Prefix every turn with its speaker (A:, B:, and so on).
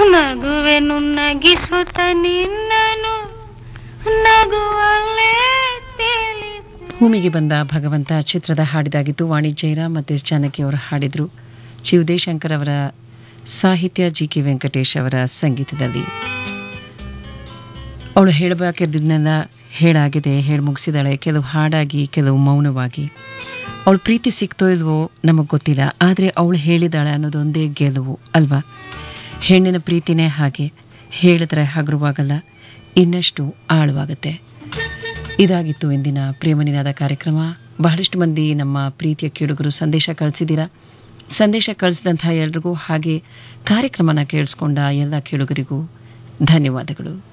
A: ನಗುವೆನು ನಗಿಸುತ್ತ ನಿನ್ನನು ನಗುವಲ್ಲೇ ತೇಲಿ
B: ಭೂಮಿಗೆ ಬಂದ ಭಗವಂತ ಚಿತ್ರದ ಹಾಡಿದಾಗಿತ್ತು ವಾಣಿ ಜಯರಾಮ್ ಮತ್ತು ಜಾನಕಿ ಅವರು ಹಾಡಿದರು ಜಿ ಉದಯಶಂಕರ್ ಅವರ ಸಾಹಿತ್ಯ ಜಿ ಕೆ ವೆಂಕಟೇಶ್ ಅವರ ಸಂಗೀತದಲ್ಲಿ ಅವಳು ಹೇಳಬೇಕಿದ್ದನ್ನೆಲ್ಲ ಹೇಳಾಗಿದೆ ಹೇಳಿ ಮುಗಿಸಿದಾಳೆ ಕೆಲವು ಹಾಡಾಗಿ ಕೆಲವು ಮೌನವಾಗಿ ಅವಳು ಪ್ರೀತಿ ಸಿಕ್ತೋ ಇಲ್ವೋ ನಮಗೆ ಗೊತ್ತಿಲ್ಲ ಆದರೆ ಅವಳು ಹೇಳಿದಾಳೆ ಅನ್ನೋದೊಂದೇ ಗೆಲುವು ಅಲ್ವಾ ಹೆಣ್ಣಿನ ಪ್ರೀತಿನೇ ಹಾಗೆ ಹೇಳಿದ್ರೆ ಹಗುರವಾಗಲ್ಲ ಇನ್ನಷ್ಟು ಆಳವಾಗುತ್ತೆ ಇದಾಗಿತ್ತು ಇಂದಿನ ಪ್ರೇಮನಿನಾದ ಕಾರ್ಯಕ್ರಮ ಬಹಳಷ್ಟು ಮಂದಿ ನಮ್ಮ ಪ್ರೀತಿಯ ಕೇಳುಗರು ಸಂದೇಶ ಕಳಿಸಿದ್ದೀರಾ ಸಂದೇಶ ಕಳಿಸಿದಂಥ ಎಲ್ರಿಗೂ ಹಾಗೆ ಕಾರ್ಯಕ್ರಮನ ಕೇಳಿಸ್ಕೊಂಡ ಎಲ್ಲ ಕೇಳುಗರಿಗೂ ಧನ್ಯವಾದಗಳು